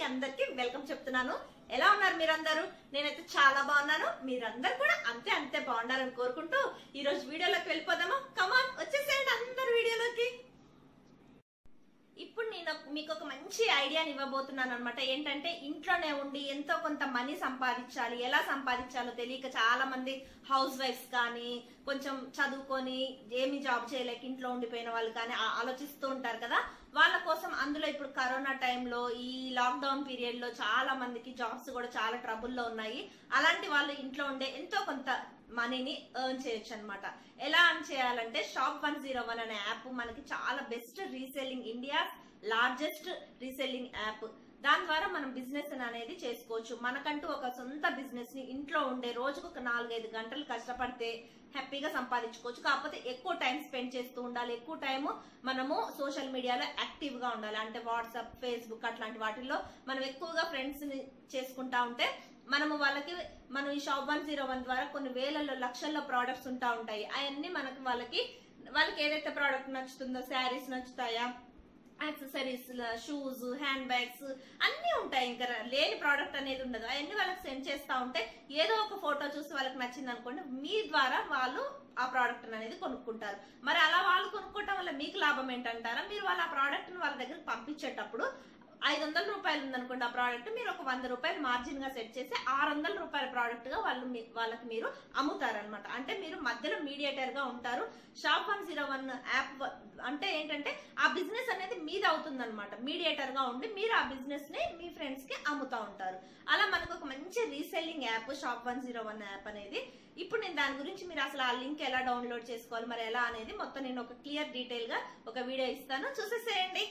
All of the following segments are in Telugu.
అందరికి వెల్కమ్ చెప్తున్నాను ఎలా ఉన్నారు మీరందరూ నేనైతే చాలా బాగున్నాను మీరందరూ కూడా అంతే అంతే బాగుండాలని కోరుకుంటూ ఈ రోజు వీడియోలోకి వెళ్ళిపోదామా కమాన్ వచ్చేసేయండి అందరు వీడియోలోకి ఇప్పుడు నేను ఒక- మీకు ఒక మంచి ఐడియాని ఇవ్వబోతున్నాను అనమాట ఏంటంటే ఇంట్లోనే ఉండి ఎంతో కొంత మనీ సంపాదించాలి ఎలా సంపాదించాలో తెలియక చాలా మంది హౌస్ వైఫ్స్ కానీ కొంచెం చదువుకొని ఏమి జాబ్ చేయలేక ఇంట్లో ఉండిపోయిన వాళ్ళు కానీ ఆ- ఆలోచిస్తూ ఉంటారు కదా వాళ్ళ కోసం అందులో ఇప్పుడు కరోనా టైంలో ఈ లాక్డౌన్ పీరియడ్ లో చాలా మందికి జాబ్స్ కూడా చాలా ట్రబుల్లో ఉన్నాయి అలాంటి వాళ్ళు ఇంట్లో ఉండే ఎంతో కొంత మనీని ఎర్న్ చేయొచ్చు అనమాట ఎలా ఎర్న్ చేయాలంటే షాప్ వన్ జీరో వన్ అనే యాప్ మనకి చాలా best reselling India largest reselling app దాని ద్వారా మనం బిజినెస్ అనేది చేసుకోవచ్చు మనకంటూ ఒక సొంత బిజినెస్ ని ఇంట్లో ఉండే రోజుకు ఒక నాలుగైదు గంటలు కష్టపడితే హ్యాపీగా సంపాదించుకోవచ్చు కాకపోతే ఎక్కువ టైం స్పెండ్ చేస్తూ ఉండాలి ఎక్కువ టైం మనము సోషల్ మీడియాలో యాక్టివ్ గా ఉండాలి అంటే వాట్సాప్ ఫేస్బుక్ అట్లాంటి వాటిల్లో మనం ఎక్కువగా ఫ్రెండ్స్ ని చేసుకుంటా ఉంటే మనము వాళ్ళకి మనం ఈ షాప్ వన్ జీరో వన్ ద్వారా కొన్ని వేలలో లక్షల్లో ప్రోడక్ట్స్ ఉంటా ఉంటాయి అవన్నీ మనకి వాళ్ళకి వాళ్ళకి ఏదైతే ప్రోడక్ట్ నచ్చుతుందో శారీస్ నచ్చుతాయా యాక్సెసరీస్ షూస్ హ్యాండ్ బ్యాగ్స్ అన్ని ఉంటాయి ఇంకా లేని ప్రోడక్ట్ అనేది ఉండదు అవన్నీ వాళ్ళకి సెండ్ చేస్తా ఉంటే ఏదో ఒక ఫోటో చూసి వాళ్ళకి నచ్చింది అనుకోండి మీ ద్వారా వాళ్ళు ఆ ప్రోడక్ట్ అనేది కొనుక్కుంటారు మరి అలా వాళ్ళు కొనుక్కోవటం వల్ల మీకు లాభం ఏంటంటారా మీరు వాళ్ళ ఆ ప్రోడక్ట్ ని వాళ్ళ దగ్గరికి పంపించేటప్పుడు ఐదు వందల రూపాయలు ఉందనుకోండి ఆ ప్రోడక్ట్ మీరు ఒక వంద రూపాయలు మార్జిన్ గా సెట్ చేసి ఆరు వందల రూపాయల ప్రోడక్ట్ గా వాళ్ళు మీ- వాళ్ళకి మీరు అమ్ముతారనమాట అంటే మీరు మధ్యలో మీడియేటర్ గా ఉంటారు shop one zero one app వ- అంటే ఏంటంటే ఆ బిజినెస్ అనేది మీది అవుతుంది అనమాట మీడియేటర్ గా ఉండి మీరు ఆ బిజినెస్ ని మీ ఫ్రెండ్స్ కి అమ్ముతా ఉంటారు అలా మనకు ఒక మంచి reselling app shop one zero one app అనేది ఇప్పుడు నేను దాని గురించి మీరు అసలు ఆ లింక్ ఎలా డౌన్లోడ్ చేసుకోవాలి మరి ఎలా అనేది మొత్తం నేను ఒక క్లియర్ డీటెయిల్ గా ఒక వీడియో ఇస్తాను చూసేసేయండి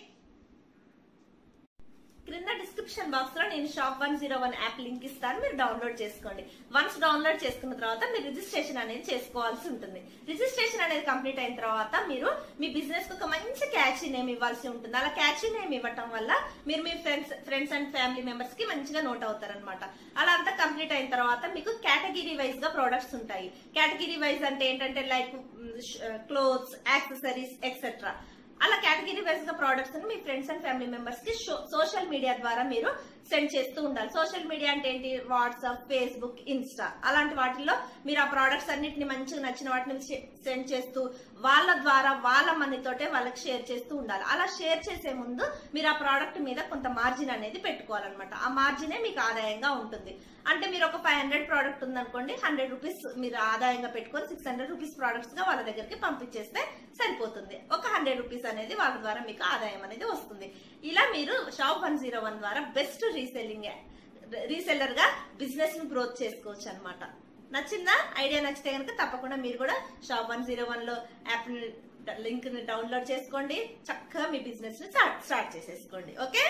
క్రింద డిస్క్రిప్షన్ బాక్స్ లో నేను shop one zero one app link ఇస్తాను మీరు డౌన్లోడ్ చేసుకోండి వన్స్ డౌన్లోడ్ చేసుకున్న తర్వాత మీరు రిజిస్ట్రేషన్ అనేది చేసుకోవాల్సి ఉంటుంది రిజిస్ట్రేషన్ అనేది కంప్లీట్ అయిన తర్వాత మీరు మీ బిజినెస్ కు ఒక మంచి క్యాచీ నేమ్ ఇవ్వాల్సి ఉంటుంది అలా క్యాచీ నేమ్ ఇవ్వటం వల్ల మీరు మీ friends friends and family members కి మంచిగా నోట్ అవుతారనమాట అలా అంతా కంప్లీట్ అయిన తర్వాత మీకు కేటగిరీ వైజ్ గా ప్రొడక్ట్స్ ఉంటాయి కేటగిరీ వైజ్ అంటే ఏంటంటే లైక్ క్లోత్స్ యాక్సెసరీస్ ఎక్సెట్రా అలా కేటగిరీ వైజ్ గా ప్రోడక్ట్స్ ని మీ ఫ్రెండ్స్ అండ్ ఫ్యామిలీ మెంబర్స్ కి సోషల్ మీడియా ద్వారా మీరు సెండ్ చేస్తూ ఉండాలి సోషల్ మీడియా అంటే ఏంటి వాట్సాప్ ఫేస్బుక్ ఇన్స్టా అలాంటి వాటిల్లో మీరు ఆ ప్రోడక్ట్స్ అన్నిటిని మంచిగా నచ్చిన వాటిని సెండ్ చేస్తూ వాళ్ళ ద్వారా వాళ్ళ మనీతోటే వాళ్ళకి షేర్ చేస్తూ ఉండాలి అలా షేర్ చేసే ముందు మీరు ఆ ప్రోడక్ట్ మీద కొంత మార్జిన్ అనేది పెట్టుకోవాలన్నమాట ఆ మార్జినే మీకు ఆదాయంగా ఉంటుంది అంటే మీరు ఒక ఫైవ్ హండ్రెడ్ ప్రోడక్ట్ ఉందనుకోండి హండ్రెడ్ రూపీస్ మీరు ఆదాయంగా పెట్టుకొని సిక్స్ హండ్రెడ్ రూపీస్ ప్రోడక్ట్స్ గా వాళ్ళ దగ్గరికి పంపించేస్తే సరిపోతుంది ఒక హండ్రెడ్ రూపీస్ అనేది వాళ్ళ ద్వారా మీకు ఆదాయం అనేది వస్తుంది ఇలా మీరు షాప్ వన్ జీరో వన్ ద్వారా బెస్ట్ రీసెల్లింగ్ రీసెల్లర్ గా బిజినెస్ ని గ్రోత్ చేసుకోవచ్చు అనమాట నచ్చిందా ఐడియా నచ్చితే కనుక తప్పకుండా మీరు కూడా షాప్ వన్ జీరో వన్ లో యాప్ లింక్ ని డౌన్లోడ్ చేసుకోండి చక్కగా మీ బిజినెస్ ని స్టార్ట్ స్టార్ట్ చేసేసుకోండి ఓకే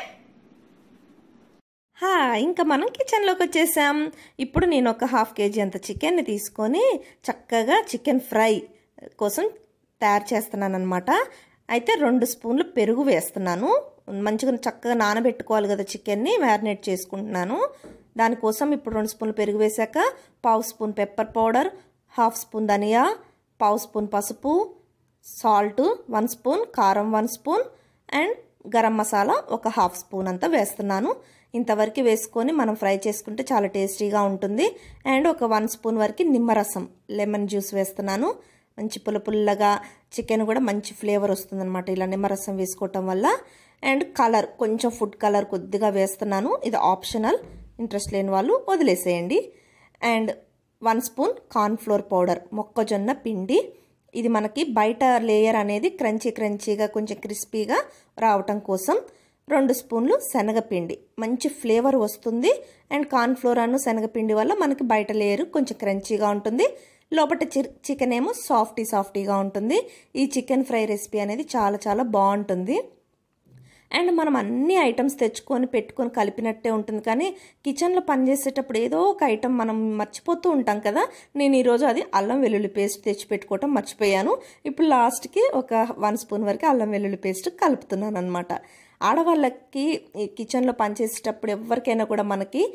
హా ఇంకా మనం కిచెన్లోకి వచ్చేసాం ఇప్పుడు నేను ఒక హాఫ్ కేజీ అంత చికెన్ని తీసుకొని చక్కగా చికెన్ ఫ్రై కోసం తయారు చేస్తున్నాను అనమాట అయితే రెండు స్పూన్లు పెరుగు వేస్తున్నాను మంచిగా చక్కగా నానబెట్టుకోవాలి కదా చికెన్ని మ్యారినేట్ చేసుకుంటున్నాను దానికోసం ఇప్పుడు రెండు స్పూన్లు పెరుగు వేశాక పావు spoon pepper powder half spoon ధనియా పావు స్పూన్ పసుపు సాల్ట్ వన్ స్పూన్ కారం one spoon and garam masala ఒక హాఫ్ స్పూన్ అంతా వేస్తున్నాను ఇంతవరకు వేసుకొని మనం ఫ్రై చేసుకుంటే చాలా టేస్టీగా ఉంటుంది అండ్ ఒక వన్ స్పూన్ వరకు నిమ్మరసం లెమన్ జ్యూస్ వేస్తున్నాను మంచి పుల్ల పుల్లగా చికెన్ కూడా మంచి ఫ్లేవర్ వస్తుందన్నమాట ఇలా నిమ్మరసం వేసుకోవటం వల్ల అండ్ కలర్ కొంచెం ఫుడ్ కలర్ కొద్దిగా వేస్తున్నాను ఇది ఆప్షనల్ ఇంట్రెస్ట్ లేని వాళ్ళు వదిలేసేయండి and one spoon cornflour powder మొక్కజొన్న పిండి ఇది మనకి బయట లేయర్ అనేది క్రంచీ క్రంచీగా కొంచెం క్రిస్పీగా రావటం కోసం రెండు స్పూన్లు శనగపిండి మంచి ఫ్లేవర్ వస్తుంది అండ్ కార్న్ఫ్లోర్ అను శనగపిండి వల్ల మనకి బయట లేయర్ కొంచెం క్రంచీగా ఉంటుంది లోపల చికెన్ ఏమో సాఫ్టీ సాఫ్టీగా ఉంటుంది ఈ చికెన్ ఫ్రై రెసిపీ అనేది చాలా చాలా బాగుంటుంది అండ్ మనం అన్ని ఐటమ్స్ తెచ్చుకొని పెట్టుకొని కలిపినట్టే ఉంటుంది కానీ కిచెన్లో పనిచేసేటప్పుడు ఏదో ఒక ఐటమ్ మనం మర్చిపోతూ ఉంటాం కదా నేను ఈరోజు అది అల్లం వెల్లుల్లి పేస్ట్ తెచ్చి పెట్టుకోవటం మర్చిపోయాను ఇప్పుడు లాస్ట్కి ఒక వన్ స్పూన్ వరకు అల్లం వెల్లుల్లి పేస్ట్ కలుపుతున్నాను అనమాట ఆడవాళ్ళకి ఈ కిచెన్లో పనిచేసేటప్పుడు ఎవరికైనా కూడా మనకి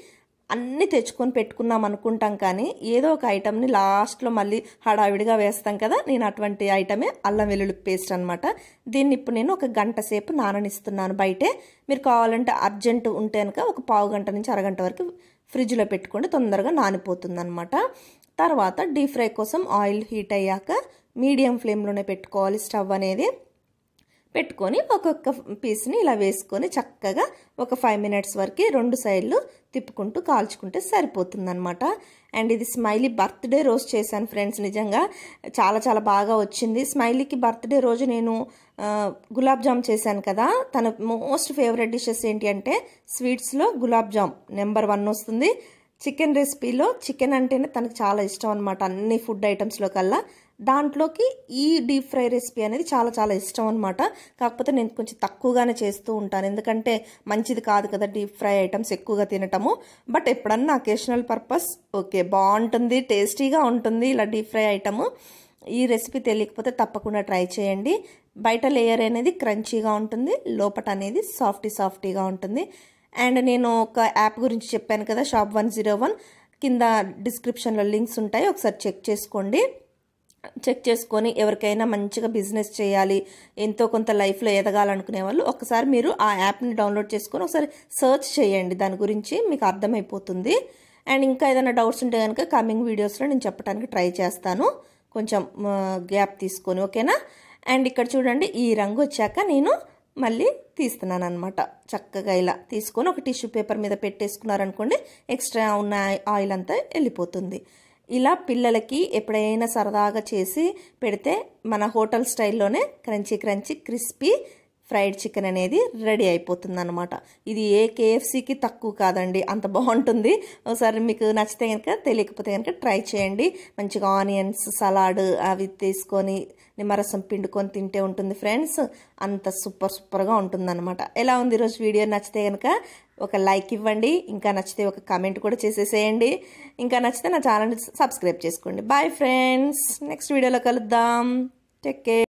అన్నీ తెచ్చుకొని పెట్టుకున్నాం అనుకుంటాం కానీ ఏదో ఒక ఐటమ్ని లాస్ట్లో మళ్ళీ హడావిడిగా వేస్తాం కదా నేను అటువంటి ఐటమే అల్లం వెల్లుల్లి పేస్ట్ అనమాట దీన్ని ఇప్పుడు నేను ఒక గంట సేపు నాననిస్తున్నాను బయటే మీరు కావాలంటే అర్జెంట్ ఉంటే కనుక ఒక పావు గంట నుంచి అరగంట వరకు ఫ్రిడ్జ్లో పెట్టుకుంటే తొందరగా నానిపోతుంది అనమాట తర్వాత డీప్ ఫ్రై కోసం ఆయిల్ హీట్ అయ్యాక మీడియం ఫ్లేమ్లోనే పెట్టుకోవాలి స్టవ్ అనేది పెట్టుకొని ఒక్కొక్క పీస్ని ఇలా వేసుకొని చక్కగా ఒక ఫైవ్ మినిట్స్ వరకు రెండు సైడ్లు తిప్పుకుంటూ కాల్చుకుంటే సరిపోతుందన్నమాట అండ్ ఇది స్మైలీ బర్త్డే రోజు చేశాను ఫ్రెండ్స్ నిజంగా చాలా చాలా బాగా వచ్చింది స్మైలీకి బర్త్డే రోజు నేను గులాబ్ జామ్ చేశాను కదా తన మోస్ట్ ఫేవరెట్ డిషెస్ ఏంటి అంటే స్వీట్స్లో గులాబ్ జామ్ నెంబర్ వన్ వస్తుంది చికెన్ రెసిపీలో చికెన్ అంటేనే తనకు చాలా ఇష్టం అనమాట అన్ని ఫుడ్ ఐటమ్స్లో కల్లా దాంట్లోకి ఈ డీప్ ఫ్రై రెసిపీ అనేది చాలా చాలా ఇష్టం అనమాట కాకపోతే నేను కొంచెం తక్కువగానే చేస్తూ ఉంటాను ఎందుకంటే మంచిది కాదు కదా డీప్ ఫ్రై ఐటమ్స్ ఎక్కువగా తినటము బట్ ఎప్పుడన్నా అకేషనల్ పర్పస్ ఓకే బాగుంటుంది టేస్టీగా ఉంటుంది ఇలా డీప్ ఫ్రై ఐటము ఈ రెసిపీ తెలియకపోతే తప్పకుండా ట్రై చేయండి బయట లేయర్ అనేది క్రంచీగా ఉంటుంది లోపట అనేది సాఫ్టీ సాఫ్టీగా ఉంటుంది అండ్ నేను ఒక యాప్ గురించి చెప్పాను కదా షాప్ వన్ జీరో వన్ కింద డిస్క్రిప్షన్లో లింక్స్ ఉంటాయి ఒకసారి చెక్ చేసుకోండి చెక్ చేసుకొని ఎవరికైనా మంచిగా బిజినెస్ చేయాలి ఎంతో కొంత లైఫ్లో ఎదగాలనుకునే వాళ్ళు ఒకసారి మీరు ఆ యాప్ని డౌన్లోడ్ చేసుకొని ఒకసారి సర్చ్ చేయండి దాని గురించి మీకు అర్థమైపోతుంది అండ్ ఇంకా ఏదైనా డౌట్స్ ఉంటే కనుక కమింగ్ వీడియోస్లో నేను చెప్పడానికి ట్రై చేస్తాను కొంచెం గ్యాప్ తీసుకొని ఓకేనా అండ్ ఇక్కడ చూడండి ఈ రంగు వచ్చాక నేను మళ్ళీ తీస్తున్నాను అనమాట చక్కగా ఇలా తీసుకొని ఒక టిష్యూ పేపర్ మీద పెట్టేసుకున్నారనుకోండి ఎక్స్ట్రా ఉన్న ఆయిల్ అంతా వెళ్ళిపోతుంది ఇలా పిల్లలకి ఎప్పుడైనా సరదాగా చేసి పెడితే మన హోటల్ స్టైల్లోనే crunchy crunchy crispy fried chicken అనేది రెడీ అయిపోతుంది అనమాట ఇది ఏ కేఎఫ్సీకి తక్కువ కాదండి అంత బాగుంటుంది ఒకసారి మీకు నచ్చితే కనుక తెలియకపోతే కనుక ట్రై చేయండి మంచిగా ఆనియన్స్ సలాడ్ అవి తీసుకొని నిమ్మరసం పిండుకొని తింటే ఉంటుంది ఫ్రెండ్స్ అంత సూపర్ సూపర్గా ఉంటుందన్నమాట ఎలా ఉంది ఈరోజు వీడియో నచ్చితే కనుక ఒక లైక్ ఇవ్వండి ఇంకా నచ్చితే ఒక కామెంట్ కూడా చేసేసేయండి ఇంకా నచ్చితే నా ఛానల్ని సబ్స్క్రైబ్ చేసుకోండి బాయ్ ఫ్రెండ్స్ నెక్స్ట్ వీడియోలో కలుద్దాం టేక్ కేర్